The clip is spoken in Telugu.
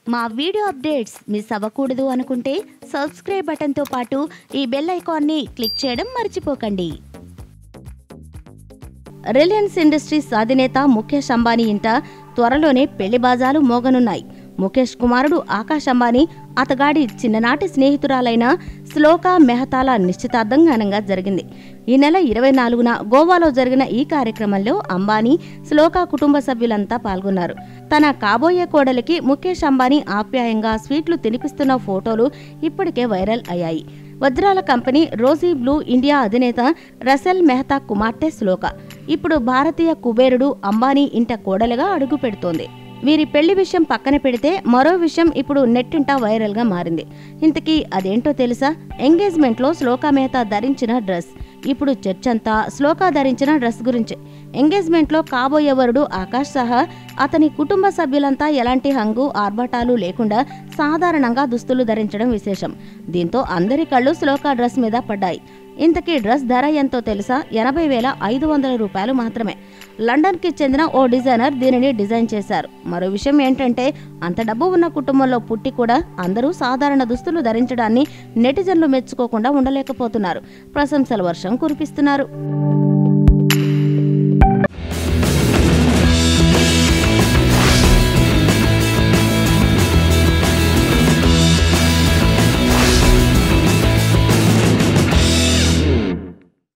మా వీడియో అప్డేట్స్ మిస్ అవ్వకూడదు అనుకుంటే సబ్స్క్రైబ్ బటన్తో పాటు ఈ బెల్ ఐకాన్ని క్లిక్ చేయడం మర్చిపోకండి రిలయన్స్ ఇండస్ట్రీస్ అధినేత ముఖేష్ అంబానీ ఇంట త్వరలోనే పెళ్లి బాజాలు మోగనున్నాయి ముఖేష్ కుమారుడు ఆకాష్ అంబానీ అతగాడి చిన్ననాటి స్నేహితురాలైన శ్లోక మెహతాల నిశ్చితార్థం ఘనంగా జరిగింది ఈ నెల ఇరవై నాలుగున గోవాలో జరిగిన ఈ కార్యక్రమంలో అంబానీ శ్లోక కుటుంబ సభ్యులంతా పాల్గొన్నారు తన కాబోయే కోడలికి ముఖేష్ అంబానీ ఆప్యాయంగా స్వీట్లు తినిపిస్తున్న ఫోటోలు ఇప్పటికే వైరల్ అయ్యాయి వజ్రాల కంపెనీ రోజీ బ్లూ ఇండియా అధినేత రసెల్ మెహతా కుమార్తె శ్లోక ఇప్పుడు భారతీయ కుబేరుడు అంబానీ ఇంట కోడలుగా అడుగు పెడుతోంది వీరి పెళ్లి విషయం పక్కన పెడితే మరో విషయం ఇప్పుడు నెట్టింట వైరల్ గా మారింది ఇంతకీ అదేంటో తెలుసా ఎంగేజ్మెంట్ లో శ్లోక మెహతా ధరించిన డ్రెస్ ఇప్పుడు చర్చంతా శ్లోక ధరించిన డ్రెస్ గురించే ఎంగేజ్మెంట్ లో కాబోయే వరుడు ఆకాష్ సహా అతని కుటుంబ సభ్యులంతా ఎలాంటి హంగు ఆర్భటాలు లేకుండా సాధారణంగా దుస్తులు ధరించడం విశేషం దీంతో అందరి కళ్ళు శ్లోక డ్రెస్ మీద పడ్డాయి ఇంతకీ డ్రెస్ ధర ఎంతో తెలుసా ఎనభై వేల ఐదు వందల రూపాయలు మాత్రమే లండన్కి చెందిన ఓ డిజైనర్ దీనిని డిజైన్ చేశారు మరో విషయం ఏంటంటే అంత డబ్బు ఉన్న కుటుంబంలో పుట్టి కూడా అందరూ సాధారణ దుస్తులు ధరించడాన్ని నెటిజన్లు మెచ్చుకోకుండా ఉండలేకపోతున్నారు ప్రశంసల వర్షం కురిపిస్తున్నారు